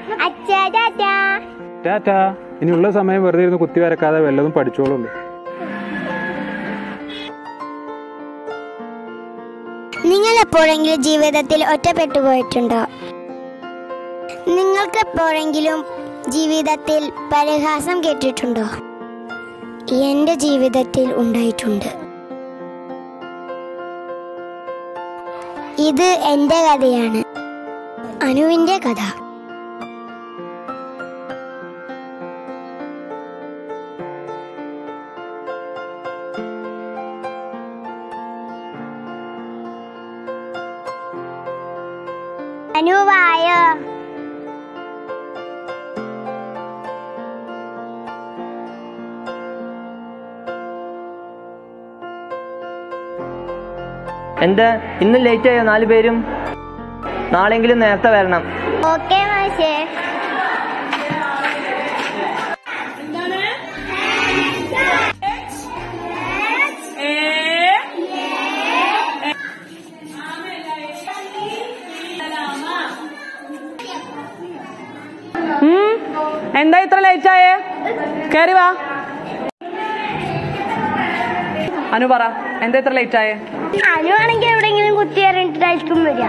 അച്ഛാ ടാറ്റാ ടാറ്റ ഇനിയുള്ള സമയം വെറുതെ ഇരുന്ന് കുത്തി വരക്കാതെ വല്ലതും പഠിച്ചോളുള്ളൂ നിങ്ങൾ എപ്പോഴെങ്കിലും ജീവിതത്തിൽ ഒറ്റപ്പെട്ടു പോയിട്ടുണ്ടോ നിങ്ങൾക്ക് എപ്പോഴെങ്കിലും ജീവിതത്തിൽ പരിഹാസം കേട്ടിട്ടുണ്ടോ എൻ്റെ ജീവിതത്തിൽ ഉണ്ടായിട്ടുണ്ട് ഇത് എൻ്റെ കഥയാണ് അനുവിൻ്റെ കഥ അനുവായോ എന്താ ഇന്ന് ലേറ്റ് ആയോ നാല് പേരും നാളെങ്കിലും നേരത്തെ വരണം ഓക്കെ മാഷേ ഉം. എന്താ ഇത്ര ലേറ്റ് ആയേ കേറി വാ അനു പറ എന്താ ഇത്ര ലേറ്റ് ആയേ അനു ആണെങ്കിൽ എവിടെയെങ്കിലും കുത്തി കയറിയിട്ടായിരിക്കും വരിക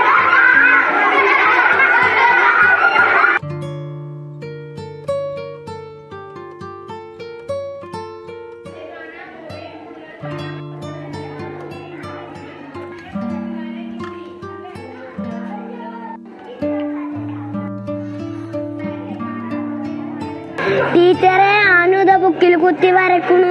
ടീച്ചറെ ആനുത ബുക്കിൽ കുത്തി വരക്കണു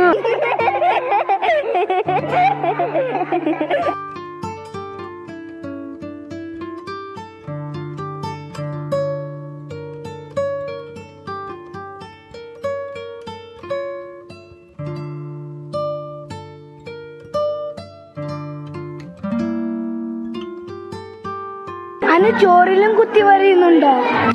അനു ചോറിലും കുത്തി വരയുന്നുണ്ടോ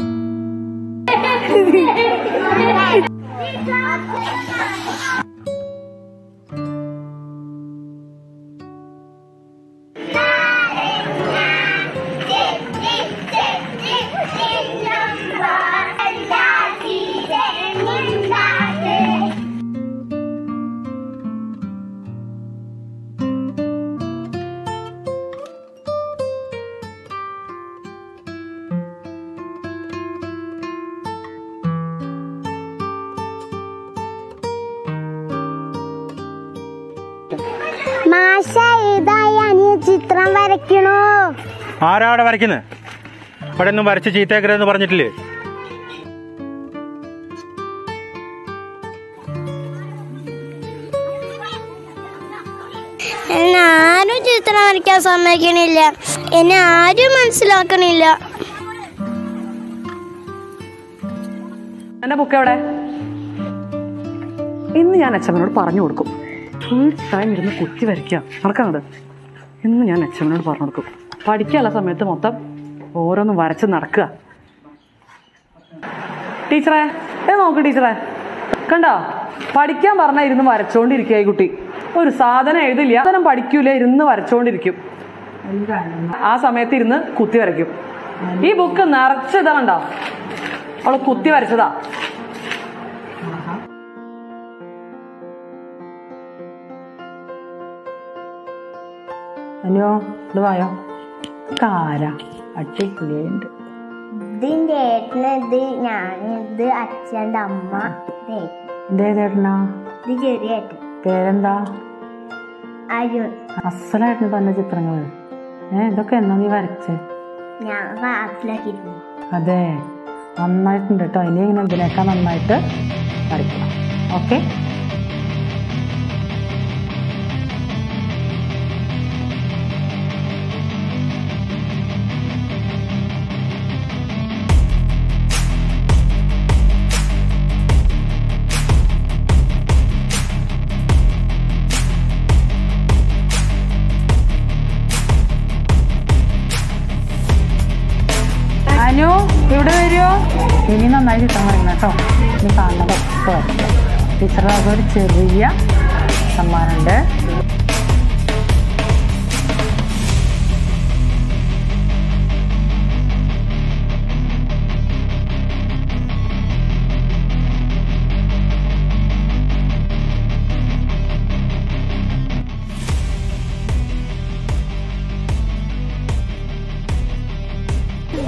മാഷ ഇതായി അനിയ ചിത്രം വരയ്ക്കണോ ആരാ അവിടെ വരയ്ക്കുന്നത് ഇവിടെ ഒന്നും വരച്ച് ചീത്തേക്കരുതെന്ന് പറഞ്ഞിട്ടില്ലേ എന്നെ ആരും ചിത്രം വരയ്ക്കാൻ സമ്മതിക്കണില്ല എന്നെ ആരും മനസ്സിലാക്കണില്ല എന്റെ ബുക്ക് എവിടെ ഇന്ന് ഞാൻ അച്ഛമ്മനോട് പറഞ്ഞു കൊടുക്കും ഫുൾ ടൈം ഇരുന്ന് കുത്തി വരയ്ക്കുക നടക്കാണത് ഇന്ന് ഞാൻ അച്ഛമ്മനോട് പറഞ്ഞു കൊടുക്കും പഠിക്കാനുള്ള സമയത്ത് മൊത്തം ഓരോന്നും വരച്ച് നടക്കുക ടീച്ചറെ ഏ നോക്ക് ടീച്ചറെ കണ്ടോ പഠിക്കാൻ പറഞ്ഞാൽ ഇരുന്ന് വരച്ചോണ്ടിരിക്കുക ഈ കുട്ടി ഒരു സാധനം എഴുതില്ല സാധനം പഠിക്കൂല ഇരുന്ന് വരച്ചോണ്ടിരിക്കും ആ സമയത്ത് ഇരുന്ന് കുത്തി വരയ്ക്കും ഈ ബുക്ക് നിറച്ചതാ കണ്ടോ അവള് കുത്തി വരച്ചതാ അനിയോ ഇത് വായോ കാരാ അടിപൊളിയായിട്ടുണ്ട് ഇതിന്റെ ഏട്ടന് ഇത് ഞാനിത് അച്ഛൻ്റെ അമ്മ ഇത് ഏട്ടൻ. എന്തേ ചേട്ടനാ ഇത് ചെറിയ ഏട്ടൻ പേരെന്താ അരുൺ അസലായിട്ടുണ്ട് തന്നെ ചിത്രങ്ങൾ ഏ ഇതൊക്കെ എന്നാ നീ വരച്ചേ ഞാൻ ക്ലാസ്സിലാക്കിയിരുന്നു അതെ നന്നായിട്ടുണ്ട് കേട്ടോ ഇനി ഇങ്ങനെ ഇതിനേക്കാൾ നന്നായിട്ട് വരയ്ക്കണം ഓക്കെ അനു ഇവിടെ വരുമോ ഇനി നന്നായി ചിത്രം വരയ്ക്കണം കേട്ടോ ഇനി കാണുന്നതൊക്കെ വരയ്ക്കാം ടീച്ചറുടെ ഒരു ചെറിയ സമ്മാനമുണ്ട്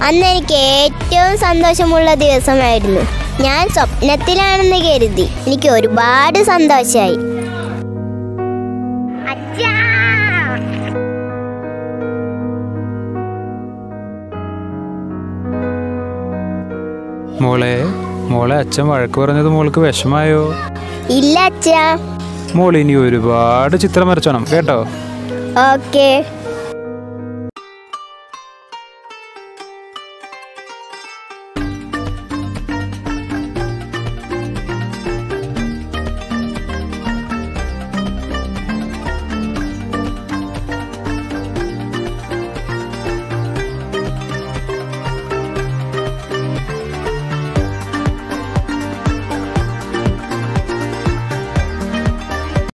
അന്ന് എനിക്ക് ഏറ്റവും സന്തോഷമുള്ള ദിവസമായിരുന്നു ഞാൻ സ്വപ്നത്തിലാണെന്ന് കരുതി എനിക്ക് ഒരുപാട് സന്തോഷമായി മോളെ മോളെ അച്ഛൻ വഴക്ക് പറഞ്ഞത് മോൾക്ക് വിഷമായോ ഇല്ല അച്ഛാ മോൾ ഇനി ഒരുപാട് ചിത്രം വരച്ചോണം കേട്ടോ ഓക്കേ